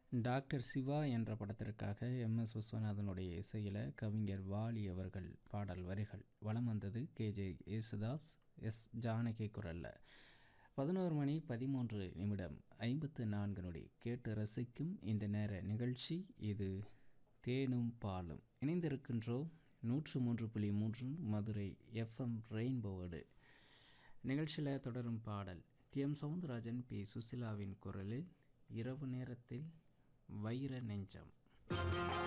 doctor Siva என்ற படத்திற்காக M S விஸ்வநாதனுடைய இசையில் கவிஞர் வாலி அவர்கள் பாடல் வரிகள் வலம் வந்தது கேஜே யேசுதாஸ் எஸ் ஜானகி குரல்ல பதினோரு மணி பதிமூன்று நிமிடம் ஐம்பத்து நான்கு நொடி கேட்டு ரசிக்கும் இந்த நேர நிகழ்ச்சி இது தேனும் பாலும் இணைந்திருக்கின்றோம் நூற்று மூன்று புள்ளி மூன்று மதுரை எஃப்எம் ரெயின்போவோடு நிகழ்ச்சியில் தொடரும் பாடல் டி எம் சவுந்தரராஜன் பி சுசிலாவின் குரலில் இரவு நேரத்தில் வைர நெஞ்சம்